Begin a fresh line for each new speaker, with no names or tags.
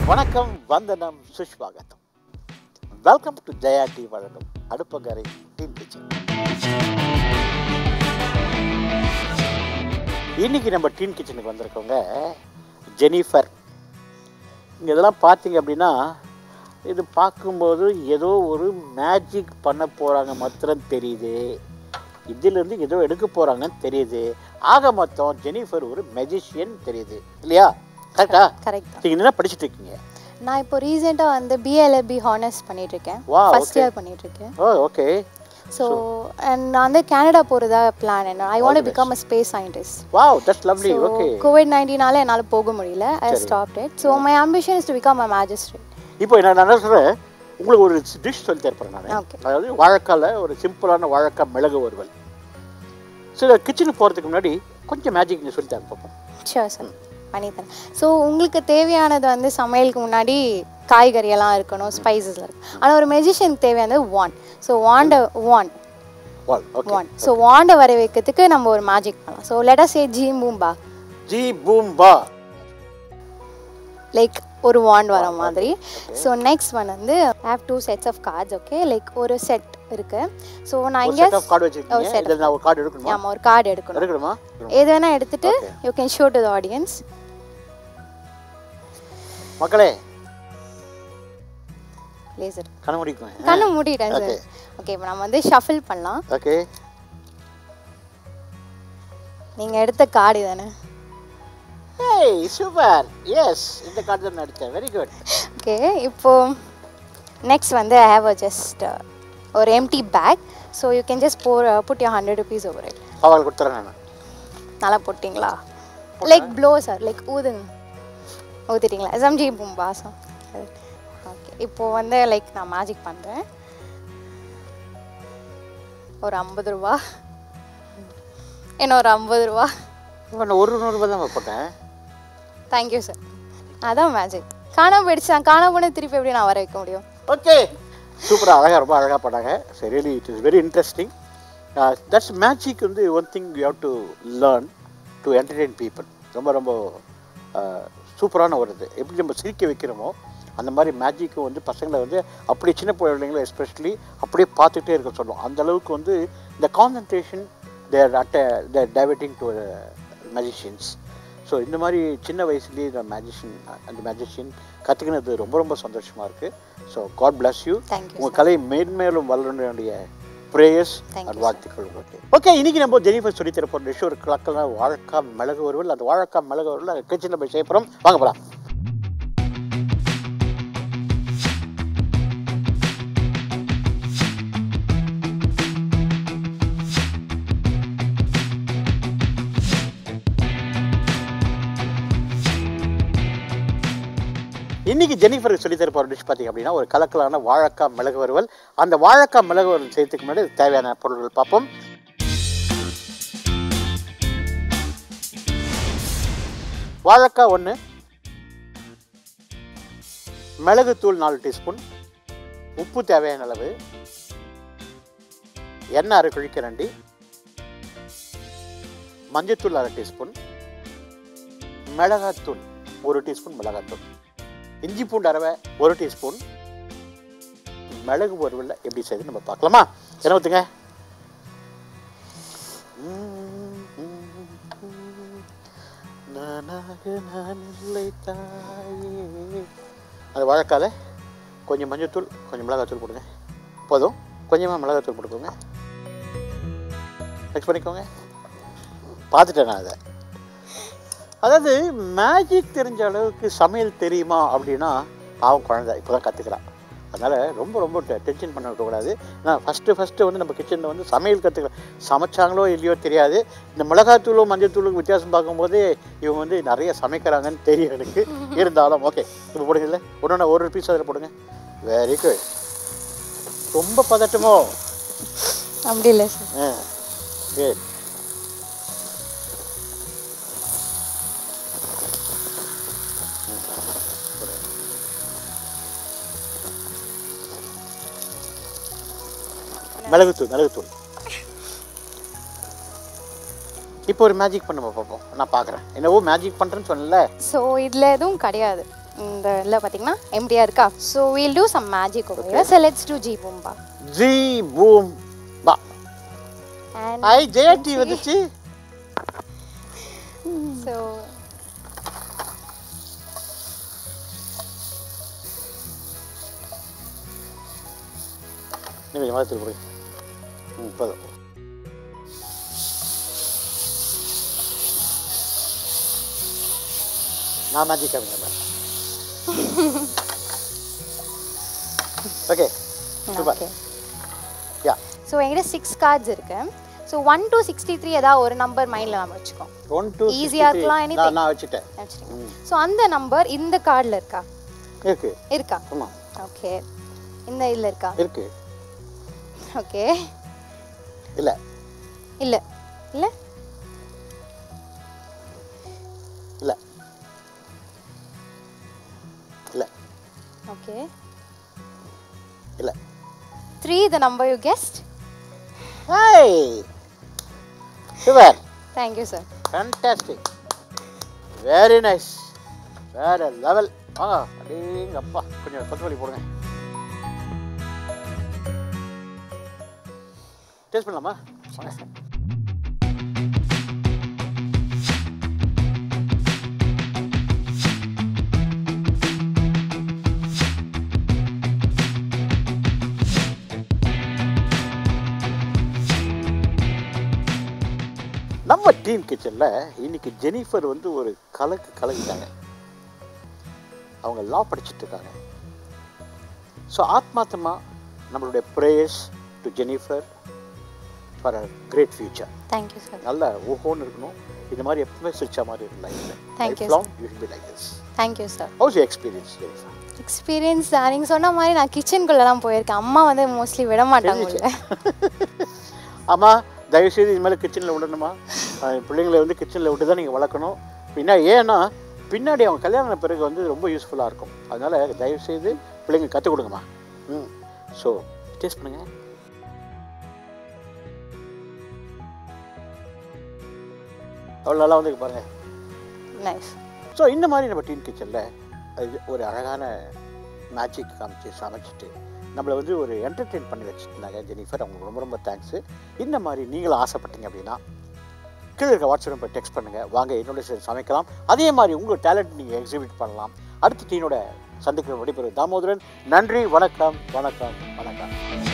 வணக்கம் வந்தனம் சுஷ்வாகத்தம் வெல்கம் டு ஜெயா டி வழங்கும் அடுப்பங்கரை டீம் கிச்சன் இன்னைக்கு நம்ம டீன் கிச்சனுக்கு வந்திருக்கவங்க ஜெனிஃபர் இங்கே இதெல்லாம் பார்த்தீங்க அப்படின்னா இது பார்க்கும்போது ஏதோ ஒரு மேஜிக் பண்ண போகிறாங்க மாத்திரம் தெரியுது இதிலிருந்து ஏதோ எடுக்க போகிறாங்கன்னு தெரியுது ஆக மொத்தம் ஜெனிஃபர் ஒரு மெஜிஷியன் தெரியுது இல்லையா கரெக்டா
கரெக்ட் தான்
நீங்கள் என்ன படிச்சுட்டு இருக்கீங்க
நான் இப்போ ரீசெண்டாக வந்து பிஎல்எபி ஹானர்ஸ் பண்ணிட்டு இருக்கேன்
Wow,
ஃபர்ஸ்ட்
okay.
இயர் பண்ணிட்டு இருக்கேன்
ஓ ஓகே
ஸோ நான் வந்து கனடா போகிறதா பிளான் என்ன I want become a space scientist
wow that's lovely okay
covid நைன்டீனால என்னால் போக முடியல I stop it so my ambition is to become a magistrate
இப்போ என்ன நான் என்ன சொல்கிறேன் உங்களுக்கு ஒரு டிஷ் சொல்லி தரப்போறேன் நான்
Okay.
அதாவது வாழைக்கால ஒரு சிம்பிளான வாழைக்காய் மிளகு வறுவல் சரி கிச்சனுக்கு போகிறதுக்கு முன்னாடி கொஞ்சம் மேஜிக் நீ சொல்லி தரேன் பார்ப்போம்
ஷியோர் சார் பண்ணித்தரேன் ஸோ உங்களுக்கு தேவையானது வந்து சமையலுக்கு முன்னாடி காய்கறி எல்லாம் இருக்கணும் ஸ்பைசஸ் இருக்கு ஆனால் ஒரு மெஜிஷியனுக்கு தேவையானது வான் ஸோ வாண்டை வான்
வால் ஓகே
வான் ஸோ வாண்டை வர வைக்கிறதுக்கு நம்ம ஒரு மேஜிக் பண்ணலாம் ஸோ லெட்டஸ் ஏ ஜி பூம்பா
ஜி பூம் பா
லைக் ஒரு வாண்ட் வர மாதிரி ஸோ நெக்ஸ்ட் ஒன் வந்து have two sets of cards okay like ஒரு செட் இருக்கு ஸோ நான்
ஒரு
இங்கே
செட் ஆஃப் கார்டு வச்சிருக்கீங்க
set
இதில் நான் ஒரு கார்டு எடுக்கணுமா
ஆமாம் ஒரு கார்டு எடுக்கணும்
எடுக்கணுமா
எது வேணா எடுத்துட்டு
Okay.
You can show to the audience
மக்களே
லேசர்
கண்ண முடிக்கும்
கண்ணு மூடிட்டேன் சார்
Okay.
ஓகே இப்போ நம்ம வந்து ஷஃபில் பண்ணலாம்
ஓகே
நீங்கள் எடுத்த கார்டு தானே
ஏய் சூப்பர் எஸ் இந்த கார்டு தான் நான் எடுத்தேன் வெரி குட்
ஓகே இப்போ நெக்ஸ்ட் வந்து ஐ ஹேவ் அ ஜஸ்ட் ஒரு empty bag so you can just pour put you hundred rupees over it
அவள் கொடுத்துறேன் நான்
நல்லா போட்டிங்களா லைக் ப்ளோ சார் லைக் ஊதுங்க ஊற்றிட்டீங்களா எஸ்எம்ஜி பூம்பாசம் ஓகே இப்போது வந்து லைக் நான் மேஜிக் பண்ணுறேன் ஒரு ஐம்பது ரூபா இன்னும் ஒரு ஐம்பது ரூபா
நான் ஒரு நூறுரூபா தான் போட்டேன்
தேங்க்யூ சார் அதான் மேஜிக் காணாம போயிடுச்சு நான் காணாம போனது திருப்பி எப்படி நான் வர வைக்க முடியும்
ஓகே சூப்பராக அழகாக ரொம்ப அழகாக பண்ணாங்க so really it is very interesting that's magic வந்து one thing you have to learn to entertain people ரொம்ப ரொம்ப சூப்பரான ஒரு இது எப்படி நம்ம சிரிக்க வைக்கிறோமோ அந்த மாதிரி மேஜிக்கும் வந்து பசங்களை வந்து அப்படி சின்ன பிள்ளைங்களை எஸ்பெஷலி அப்படியே பார்த்துட்டே இருக்க சொல்லும் அந்த அளவுக்கு வந்து இந்த concentration there at there diverting to magicians so இந்த மாதிரி சின்ன வயசுலேயே இந்த மேஜிஷியன் அந்த மேஜிஷியன் கற்றுக்கினது ரொம்ப ரொம்ப சந்தோஷமாக இருக்குது so God bless you
Thank you,
உங்கள் கலை மேன்மேலும் வளரனுடைய ப்ரேயர்ஸ்
Thank
அண்ட்
you,
வாழ்த்துக்கள் உங்களுக்கு ஓகே இன்னைக்கு நம்ம ஜெனிஃபர் சொல்லி தர போகிற டிஷ் ஒரு கலக்கலாம் வாழைக்காய் மிளகு வருவல் அந்த வாழைக்காய் மிளகு வருவல் கிச்சனில் போய் செய்ய போகிறோம் வாங்க போகலாம் இன்னைக்கு ஜெனிஃபர் சொல்லி தர போகிற டிஷ் பார்த்தீங்க அப்படின்னா ஒரு கலக்கலான வாழைக்காய் மிளகு வறுவல் அந்த வாழைக்காய் மிளகு வறுவல் செய்யறதுக்கு முன்னாடி இதுக்கு தேவையான பொருட்கள் பார்ப்போம் வாழைக்காய் ஒன்று மிளகுத்தூள் நாலு டீஸ்பூன் உப்பு தேவையான அளவு எண்ணெய் அரை குழிக்கரண்டி மஞ்சத்தூள் அரை டீஸ்பூன் மிளகாத்தூள் ஒரு டீஸ்பூன் மிளகாத்தூள் இஞ்சி பூண்டு அரவை ஒரு டீஸ்பூன் மிளகு வறுவலில் எப்படி செய்யுது நம்ம பார்க்கலாமா என்ன ஊற்றுங்க நானாக நான் இல்லை தாயே அது வாழைக்கால கொஞ்சம் மஞ்சத்தூள் கொஞ்சம் மிளகாத்தூள் போடுங்க போதும் கொஞ்சமாக மிளகாத்தூள் போட்டுக்கோங்க மிக்ஸ் பண்ணிக்கோங்க பார்த்துட்டேன் நான் அதை அதாவது மேஜிக் தெரிஞ்ச அளவுக்கு சமையல் தெரியுமா அப்படின்னா பாவம் குழந்தை இப்போ தான் கற்றுக்கிறான் அதனால் ரொம்ப ரொம்ப டென்ஷன் பண்ண விடக்கூடாது ஏன்னா ஃபஸ்ட்டு ஃபஸ்ட்டு வந்து நம்ம கிச்சனில் வந்து சமையல் கற்றுக்கலாம் சமைச்சாங்களோ இல்லையோ தெரியாது இந்த மிளகாத்தூளும் மஞ்சத்தூளும் வித்தியாசம் பார்க்கும்போது இவங்க வந்து நிறைய சமைக்கிறாங்கன்னு தெரியும் எனக்கு இருந்தாலும் ஓகே இப்போ போடுங்கல்ல ஒன்று ஒரு பீஸ் அதில் போடுங்க வெரி குட் ரொம்ப பதட்டமோ
அப்படி இல்லை சார்
ஆ good. மிளகுத்தூள் மிளகுத்தூள் இப்போ ஒரு மேஜிக் பண்ண பார்ப்போம் நான் பார்க்குறேன் என்னவோ மேஜிக் பண்ணுறேன்னு சொன்னல
ஸோ இதில் எதுவும் கிடையாது இந்த இதில் பார்த்தீங்கன்னா எம்டியாக இருக்கா so we'll do some magic okay so let's do ஜி பூம்பா
ஜி பூம் பா
அண்ட்
ஐ ஜெயடி வந்துச்சு
ஸோ
நீ கொஞ்சம் மாதிரி திருப்பி ம் போதும் நான் மேஜிக் காமிங்க okay super
okay
yeah
so என்கிட்ட சிக்ஸ் கார்ட்ஸ் இருக்கு so one to sixty three ஏதாவது ஒரு நம்பர் மைண்டில் நம்ம வச்சுக்கோம்
ஒன் டூ
Easy-ஆ இருக்கலாம், anything.
நான் வச்சுட்டேன்
வச்சுருக்கேன் ஸோ அந்த நம்பர் இந்த கார்டில் இருக்கா
இருக்கு
இருக்கா
ஆமாம்
ஓகே இந்த இதில் இருக்கா
இருக்கு
ஓகே
இல்லை
இல்லை இல்லை
இல்லை இல்லை
ஓகே
இல்லை
three the number you guessed
hi super
thank you sir
fantastic very nice வேற லெவல் வாங்க அடேங்க அப்பா கொஞ்சம் கொத்தமல்லி போடுங்க டேஸ்ட் பண்ணலாமா வாங்க நம்ம டீம் கிச்சனில் இன்னைக்கு ஜெனிஃபர் வந்து ஒரு கலக்கு கலக்கிட்டாங்க அவங்க லா படிச்சுட்டு இருக்காங்க ஸோ ஆத்மாத்தமா நம்மளுடைய prayers to Jennifer for a great future
thank you sir
நல்ல ஓஹோன்னு இருக்கணும் இந்த மாதிரி எப்பவுமே சிரிச்ச மாதிரி இருக்கும்
Thank
லைஃப்பில்
you,
life long you be like this
thank you sir
how's you experience Jennifer
experience தான் நீங்கள் சொன்ன மாதிரி நான் கிச்சனுக்குள்ளெல்லாம் போயிருக்கேன் அம்மா வந்து மோஸ்ட்லி விட மாட்டாங்க உள்ள
அம்மா தயவுசெய்து இது மேலே கிச்சனில் விடணுமா அஹ் பிள்ளைங்களை வந்து கிச்சனில் விட்டு தான் நீங்கள் வளர்க்கணும் பின்னா ஏன்னா பின்னாடி அவங்க கல்யாணம் ஆன பிறகு வந்து ரொம்ப யூஸ்ஃபுல்லாக இருக்கும் அதனால் தயவுசெய்து பிள்ளைங்க கற்றுக் கொடுங்கம்மா ம் ஸோ டேஸ்ட் பண்ணுங்க அவ்வளோ நல்லா வந்து பாருங்கள்
நைஸ்
ஸோ இந்த மாதிரி நம்ம டீன் கிச்சனில் ஒரு அழகான மேஜிக் காமிச்சு சமைச்சிட்டு நம்மளை வந்து ஒரு என்டர்டெயின் பண்ணி வச்சுருந்தாங்க ஜெனிஃபர் அவங்களுக்கு ரொம்ப ரொம்ப தேங்க்ஸு இந்த மாதிரி நீங்களும் ஆசைப்பட்டீங்க அப்படின்னா கீழே இருக்க வாட்ஸ்அப் நம்பர் டெக்ஸ்ட் பண்ணுங்கள் வாங்க என்னோட சேர்ந்து சமைக்கலாம் அதே மாதிரி உங்கள் டேலண்ட் நீங்கள் எக்ஸிபிட் பண்ணலாம் அடுத்த டீனோட சந்திக்கிற விடைபெறும் தாமோதரன் நன்றி வணக்கம் வணக்கம் வணக்கம்